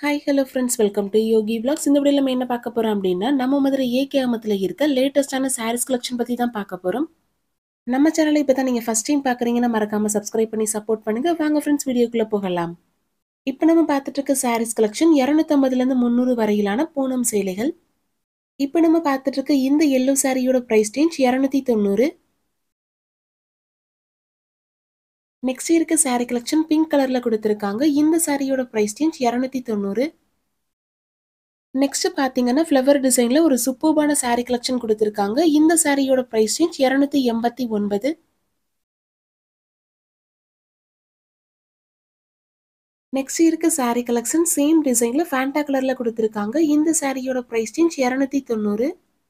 hi hello friends welcome to Yogi vlogs இந்த வீடியோவில் நம்ம என்ன பார்க்க போகிறோம் அப்படின்னா நம்ம மதுரை ஏகே அமத்தில் இருக்க லேட்டஸ்டான சாரீஸ் கலெக்ஷன் பற்றி தான் பார்க்க போகிறோம் நம்ம சேனலை இப்போ தான் நீங்கள் ஃபஸ்ட் டைம் பார்க்குறீங்கன்னா மறக்காமல் சப்ஸ்கிரைப் பண்ணி சப்போர்ட் பண்ணுங்கள் வாங்க ஃப்ரெண்ட்ஸ் வீடியோக்குள்ளே போகலாம் இப்போ நம்ம பார்த்துட்டு இருக்க சாரீஸ் கலெக்ஷன் இரநூத்தம்பதுலேருந்து முந்நூறு வரையிலான பூனம் சேலைகள் இப்போ நம்ம பார்த்துட்டு இருக்க இந்த எல்லோ சாரியோட ப்ரைஸ் ரேஞ்ச் இரநூத்தி தொண்ணூறு நெக்ஸ்ட் இருக்க சாரீ கலெக்ஷன் பிங்க் கலர்ல கொடுத்துருக்காங்க இந்த சாரியோட ப்ரைஸ் ரேஞ்ச் இரநூத்தி தொண்ணூறு நெக்ஸ்ட் பாத்தீங்கன்னா ஃப்ளவர் டிசைன்ல ஒரு சூப்பர்பான சாரீ கலெக்ஷன் கொடுத்துருக்காங்க இந்த சாரியோட ப்ரைஸ் ரேஞ்ச் இரநூத்தி எண்பத்தி ஒன்பது நெக்ஸ்ட் இருக்க சாரீ கலெக்ஷன் சேம் டிசைன்ல ஃபேண்டா கலர்ல கொடுத்துருக்காங்க இந்த சாரியோட ப்ரைஸ் ரேஞ்ச் இரநூத்தி தொண்ணூறு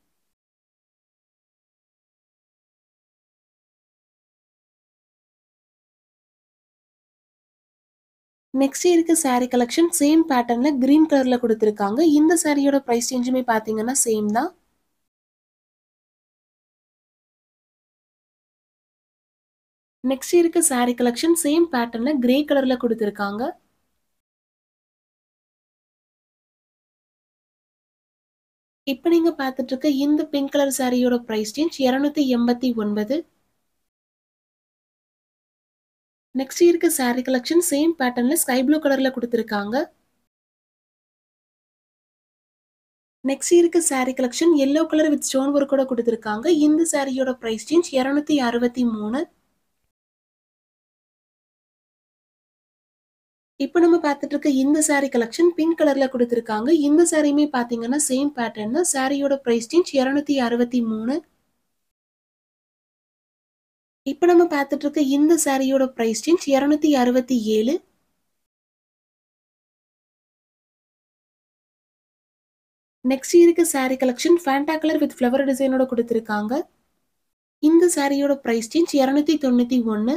நெக்ஸ்ட் இருக்க சாரீ கலெக்ஷன் சேம் பேட்டர்ன்ல கிரீன் கலர்ல கொடுத்துருக்காங்க இந்த சாரியோட ப்ரைஸ் ரேஞ்சுமே பாத்தீங்கன்னா சேம் தான் நெக்ஸ்ட் இருக்க சாரீ கலெக்ஷன் சேம் பேட்டர்ன்ல கிரே கலர்ல கொடுத்துருக்காங்க இப்போ நீங்க பார்த்துட்டு இருக்க இந்த பிங்க் கலர் சாரியோட ப்ரைஸ் ரேஞ்ச் இரநூத்தி எண்பத்தி ஒன்பது நெக்ஸ்ட் இருக்க சாரீ கலெக்ஷன் சேம் பேட்டர்ன்ல ஸ்கை ப்ளூ கலர்ல கொடுத்துருக்காங்க நெக்ஸ்ட் இருக்க sari collection yellow colour with stone ஒர்க்கோட கொடுத்துருக்காங்க இந்த சாரியோட ப்ரைஸ் ரேஞ்ச் இரநூத்தி அறுபத்தி மூணு இப்போ நம்ம பார்த்துட்டு இருக்க இந்த சாரீ கலெக்ஷன் பிங்க் கலர்ல கொடுத்துருக்காங்க இந்த சாரியுமே பாத்தீங்கன்னா சேம் பேட்டர்ன் தான் சாரியோட ப்ரைஸ் ரேஞ்ச் இரநூத்தி அறுபத்தி மூணு இப்போ நம்ம பார்த்துட்டு இருக்க இந்த சாரியோட ப்ரைஸ் ரேஞ்ச் இரநூத்தி அறுபத்தி ஏழு நெக்ஸ்ட் இருக்க sari collection Fanta colour with flower டிசைனோட கொடுத்துருக்காங்க இந்த சாரியோட ப்ரைஸ் ரேஞ்ச் இரநூத்தி தொண்ணூற்றி ஒன்று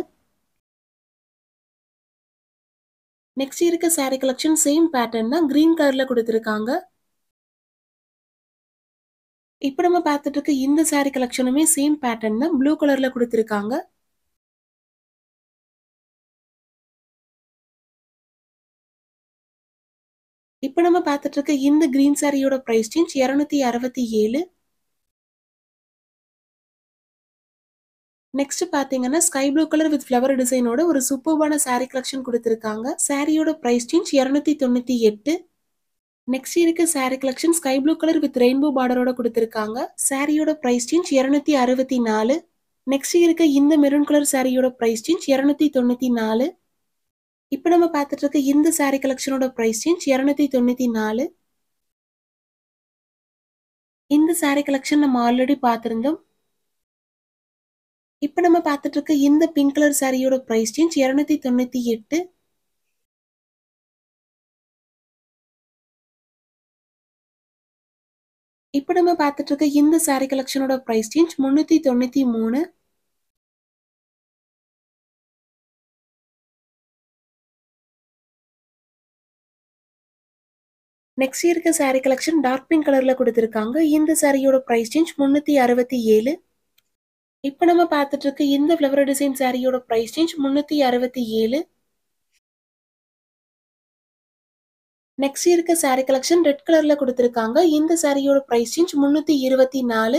நெக்ஸ்ட் இருக்க சாரீ கலெக்ஷன் சேம் பேட்டர்ன் தான் கிரீன் கலரில் கொடுத்துருக்காங்க இப்போ நம்ம பார்த்துட்டு இருக்க இந்த சாரீ கலெக்ஷனுமே சேம் பேட்டர்ன் தான் ப்ளூ கலர்ல கொடுத்துருக்காங்க இப்போ நம்ம பார்த்துட்டு இருக்க இந்த கிரீன் சாரியோட ப்ரைஸ் ரேஞ்ச் இரநூத்தி அறுபத்தி ஏழு நெக்ஸ்ட் பாத்தீங்கன்னா sky blue colour with flower டிசைனோட ஒரு சூப்பர்பான சாரீ கலெக்ஷன் கொடுத்துருக்காங்க சாரியோட ப்ரைஸ் ரேஞ்ச் இரநூத்தி தொண்ணூத்தி எட்டு நெக்ஸ்ட் இருக்க sari collection sky blue colour with rainbow பார்டரோட கொடுத்துருக்காங்க சாரியோட ப்ரைஸ் ரேஞ்ச் இரநூத்தி அறுபத்தி நாலு நெக்ஸ்ட் இருக்க இந்த மெரூன் கலர் சாரியோட ப்ரைஸ் ரேஞ்ச் இரநூத்தி தொண்ணூத்தி நாலு இப்போ நம்ம பார்த்துட்டு இருக்க இந்த சாரீ கலெக்ஷனோட ப்ரைஸ் ரேஞ்ச் இரநூத்தி தொண்ணூத்தி நாலு இந்த சாரீ கலெக்ஷன் நம்ம ஆல்ரெடி பார்த்துருந்தோம் இப்போ நம்ம பார்த்துட்டு இருக்க இந்த பிங்க் கலர் சாரியோட ப்ரைஸ் ரேஞ்ச் இரநூத்தி தொண்ணூத்தி எட்டு இப்போ நம்ம பார்த்துட்டு இருக்க இந்த சாரீ கலெக்ஷனோட ப்ரைஸ் ரேஞ்ச் முந்நூற்றி தொண்ணூற்றி மூணு நெக்ஸ்ட் இருக்க சாரீ கலெக்ஷன் டார்க் பிங்க் கலரில் கொடுத்துருக்காங்க இந்த சாரியோட ப்ரைஸ் ரேஞ்ச் முந்நூற்றி அறுபத்தி ஏழு இப்போ நம்ம பார்த்துட்டு இருக்க இந்த ஃப்ளவர் டிசைன் சாரியோட ப்ரைஸ் ரேஞ்ச் முந்நூற்றி அறுபத்தி ஏழு நெக்ஸ்ட் இருக்க சாரீ கலெக்ஷன் ரெட் கலர்ல கொடுத்துருக்காங்க இந்த சாரியோட ப்ரைஸ் ரேஞ்ச் முந்நூற்றி இருபத்தி நாலு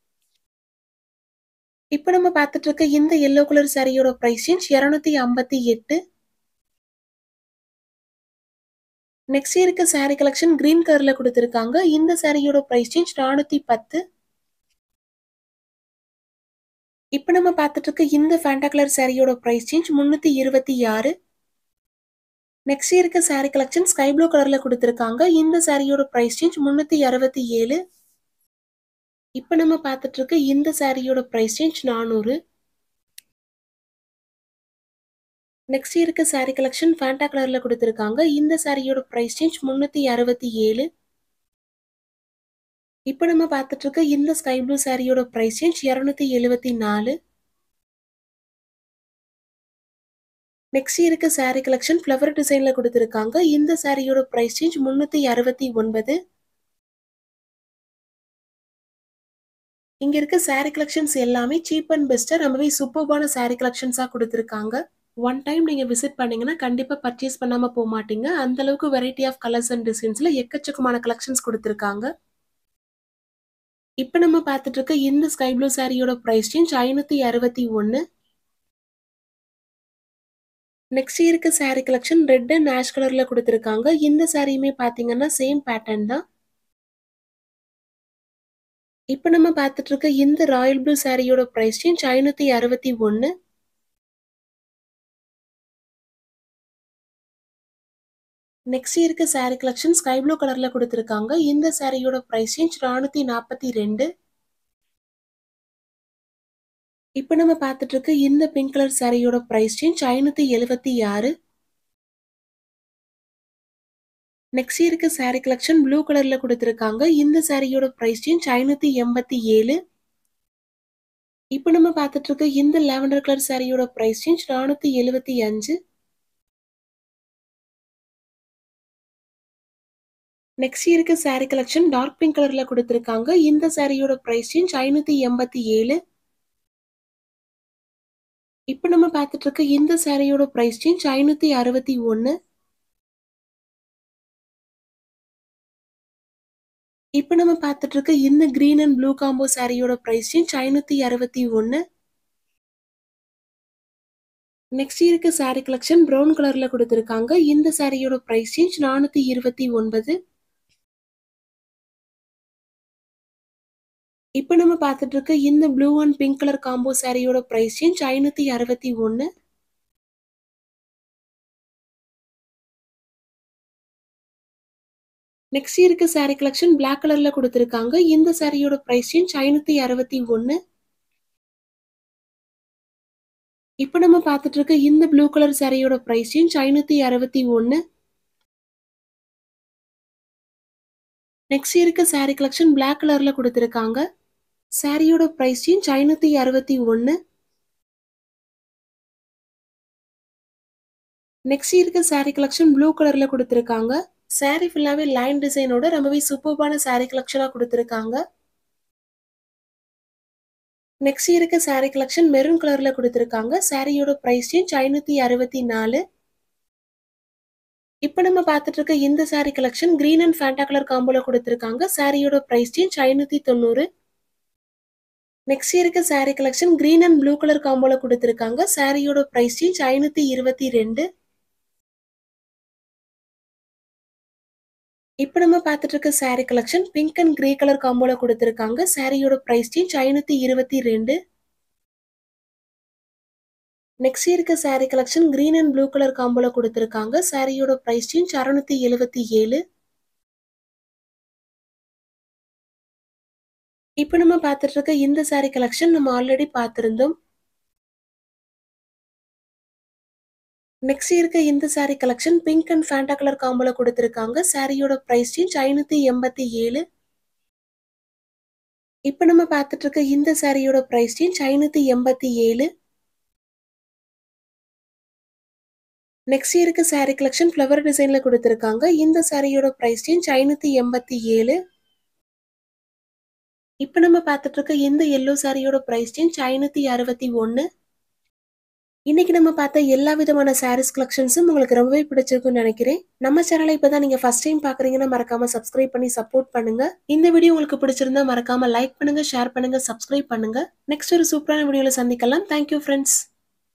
இப்போ நம்ம பார்த்துட்டு இருக்க இந்த எல்லோ கலர் சாரியோட ப்ரைஸ் ரேஞ்ச் இரநூத்தி ஐம்பத்தி எட்டு நெக்ஸ்ட் இருக்க சாரீ கலெக்ஷன் கிரீன் கலர்ல கொடுத்துருக்காங்க இந்த சாரியோட ப்ரைஸ் ரேஞ்ச் நானூற்றி பத்து இப்போ நம்ம பார்த்துட்டு இருக்க இந்த ஃபேண்டா கலர் சாரியோட ப்ரைஸ் ரேஞ்ச் முந்நூற்றி இருபத்தி ஆறு நெக்ஸ்ட் இருக்க சாரீ கலெக்ஷன் ஸ்கை ப்ளூ கலர்ல கொடுத்துருக்காங்க இந்த சாரியோட ப்ரைஸ் ரேஞ்ச் முந்நூற்றி அறுபத்தி ஏழு இப்போ நம்ம பார்த்துட்டு இருக்க இந்த சாரியோட ப்ரைஸ் ரேஞ்ச் நானூறு நெக்ஸ்ட் இருக்க சாரீ கலெக்ஷன் ஃபேண்டா கலர்ல கொடுத்துருக்காங்க இந்த சாரியோட ப்ரைஸ் ரேஞ்ச் முந்நூற்றி அறுபத்தி ஏழு இப்போ நம்ம பார்த்துட்டு இருக்க இந்த ஸ்கை ப்ளூ சாரியோட ப்ரைஸ் ரேஞ்ச் இரநூத்தி எழுபத்தி நாலு நெக்ஸ்ட் இருக்க சாரீ கலெக்ஷன் ஃப்ளவர் டிசைன்ல கொடுத்துருக்காங்க இந்த சாரியோட ப்ரைஸ் ரேஞ்ச் முந்நூற்றி அறுபத்தி ஒன்பது இங்க இருக்க சாரீ கலெக்ஷன்ஸ் எல்லாமே சீப் அண்ட் பெஸ்டா ரொம்பவே சூப்பர்பான சாரீ கலெக்ஷன்ஸா கொடுத்துருக்காங்க ஒன் டைம் நீங்க விசிட் பண்ணீங்கன்னா கண்டிப்பா பர்ச்சேஸ் பண்ணாம போக மாட்டீங்க அந்த அளவுக்கு வெரைட்டி ஆஃப் கலர்ஸ் அண்ட் டிசைன்ஸ்ல எக்கச்சக்கமான கலெக்ஷன்ஸ் கொடுத்துருக்காங்க இப்போ நம்ம பார்த்துட்டு இருக்க இந்த ஸ்கை ப்ளூ சாரியோட ப்ரைஸ் சேஞ்ச் ஐநூத்தி அறுபத்தி ஒன்று நெக்ஸ்ட் இருக்க sari collection red and ash கலர்ல கொடுத்துருக்காங்க இந்த சாரியுமே பார்த்தீங்கன்னா சேம் பேட்டர்ன் தான் இப்போ நம்ம பார்த்துட்டு இருக்க இந்த ராயல் ப்ளூ சாரியோட ப்ரைஸ் சேஞ்ச் ஐநூத்தி அறுபத்தி ஒன்று நெக்ஸ்ட் இருக்க சாரீ கலெக்ஷன் ஸ்கை ப்ளூ கலர்ல கொடுத்துருக்காங்க இந்த சாரியோட ப்ரைஸ் ரேஞ்ச் நானூத்தி நாற்பத்தி ரெண்டு இப்போ நம்ம பார்த்துட்டு இருக்க இந்த பிங்க் கலர் சாரியோட ப்ரைஸ் ரேஞ்ச் ஐநூத்தி எழுபத்தி ஆறு நெக்ஸ்ட் இருக்க சாரீ கலெக்ஷன் ப்ளூ கலர்ல கொடுத்துருக்காங்க இந்த சாரியோட ப்ரைஸ் ரேஞ்ச் ஐநூத்தி எண்பத்தி ஏழு இப்போ நம்ம பார்த்துட்டு இருக்க இந்த லாவெண்டர் கலர் சாரியோட ப்ரைஸ் ரேஞ்ச் நானூத்தி எழுபத்தி அஞ்சு நெக்ஸ்ட் இருக்க சாரீ கலெக்ஷன் டார்க் பிங்க் கலர்ல கொடுத்துருக்காங்க இந்த சாரியோட ப்ரைஸ் ரேஞ்ச் ஐநூத்தி எண்பத்தி ஏழு இப்போ நம்ம பார்த்துட்டு இருக்க இந்த சாரியோட ப்ரைஸ் ரேஞ்ச் ஐநூத்தி அறுபத்தி ஒன்று இப்போ நம்ம பார்த்துட்டு இருக்க இந்த கிரீன் அண்ட் ப்ளூ காம்போ சாரியோட ப்ரைஸ் ரேஞ்ச் ஐநூத்தி அறுபத்தி ஒன்று நெக்ஸ்ட் இருக்க சாரீ கலெக்ஷன் ப்ரௌன் கலர்ல கொடுத்துருக்காங்க இந்த சாரியோட ப்ரைஸ் ரேஞ்ச் நானூத்தி இருபத்தி ஒன்பது இப்போ நம்ம பார்த்துட்டு இருக்க இந்த blue and pink colour combo சாரியோட ப்ரைஸ் ரேஞ்ச் ஐநூத்தி அறுபத்தி ஒன்று நெக்ஸ்ட் இருக்க சாரீ கலெக்ஷன் பிளாக் கலர்ல கொடுத்துருக்காங்க இந்த சாரியோட ப்ரைஸ் ரேஞ்ச் ஐநூத்தி அறுபத்தி ஒன்று இப்போ நம்ம பார்த்துட்டு இருக்க இந்த ப்ளூ கலர் சாரியோட ப்ரைஸ் ரேஞ்ச் ஐநூத்தி அறுபத்தி ஒன்று நெக்ஸ்ட் இருக்க சாரீ கலெக்ஷன் பிளாக் கலர்ல கொடுத்துருக்காங்க சாரியோட ப்ரைஸ் ரேஞ்ச் ஐநூத்தி அறுபத்தி ஒன்று நெக்ஸ்ட் இருக்க சாரீ கலெக்ஷன் ப்ளூ கலர்ல கொடுத்துருக்காங்க சாரீ ஃபுல்லாவே லைன் டிசைனோட ரொம்பவே சூப்பர்பான சாரீ கலெக்ஷனா கொடுத்துருக்காங்க நெக்ஸ்ட் இருக்க சாரீ கலெக்ஷன் மெரூன் கலர்ல கொடுத்துருக்காங்க சாரியோட ப்ரைஸ் ரேஞ்ச் ஐநூத்தி அறுபத்தி நாலு இப்போ நம்ம பார்த்துட்டு இருக்க இந்த sari collection green and Fanta colour காம்போல கொடுத்துருக்காங்க சாரியோட ப்ரைஸ் ரேஞ்ச் ஐநூத்தி தொண்ணூறு நெக்ஸ்ட் இருக்க sari collection green and blue colour காம்போல கொடுத்துருக்காங்க சாரியோட ப்ரைஸ் ரேஞ்ச் ஐநூத்தி இருபத்தி ரெண்டு இப்போ நம்ம பார்த்துட்டு இருக்க sari collection pink and grey colour காம்போல கொடுத்துருக்காங்க சாரியோட ப்ரைஸ் ரேஞ்ச் ஐநூத்தி இருபத்தி ரெண்டு நெக்ஸ்ட் இருக்க sari collection green and blue colour காம்போல கொடுத்துருக்காங்க சாரியோட ப்ரைஸ் ரேஞ்ச் அறுநூத்தி எழுபத்தி ஏழு இப்போ நம்ம பார்த்துட்டு இருக்க இந்த சாரீ கலெக்ஷன் நம்ம ஆல்ரெடி பார்த்துருந்தோம் நெக்ஸ்ட் இருக்க இந்த sari collection pink and Fanta colour காம்போல கொடுத்துருக்காங்க சாரியோட ப்ரைஸ் ரேஞ்ச் ஐநூத்தி எண்பத்தி ஏழு இப்போ நம்ம பார்த்துட்டு இருக்க இந்த சாரியோட ப்ரைஸ் ரேஞ்ச் ஐநூத்தி எண்பத்தி ஏழு நெக்ஸ்ட் இருக்க சாரீ கலெக்ஷன் ஃப்ளவர் டிசைன்ல கொடுத்துருக்காங்க இந்த சாரியோட ப்ரைஸ் ரேஞ்ச் ஐநூத்தி எண்பத்தி ஏழு இப்போ நம்ம பார்த்துட்டு இருக்க இந்த எல்லோ சாரியோட ப்ரைஸ் ரேஞ்ச் ஐநூத்தி அறுபத்தி ஒன்று இன்னைக்கு நம்ம பார்த்த எல்லா விதமான சாரீஸ் கலெக்ஷன்ஸும் உங்களுக்கு ரொம்பவே பிடிச்சிருக்கும்னு நினைக்கிறேன் நம்ம சேனலை இப்பதான் நீங்க ஃபர்ஸ்ட் டைம் பாக்குறீங்கன்னா மறக்காம சப்ஸ்கிரைப் பண்ணி சப்போர்ட் பண்ணுங்க இந்த வீடியோ உங்களுக்கு பிடிச்சிருந்தா மறக்காம லைக் பண்ணுங்க ஷேர் பண்ணுங்க சப்ஸ்கிரைப் பண்ணுங்க நெக்ஸ்ட் ஒரு சூப்பரான வீடியோல சந்திக்கலாம் தேங்க்யூ ஃப்ரெண்ட்ஸ்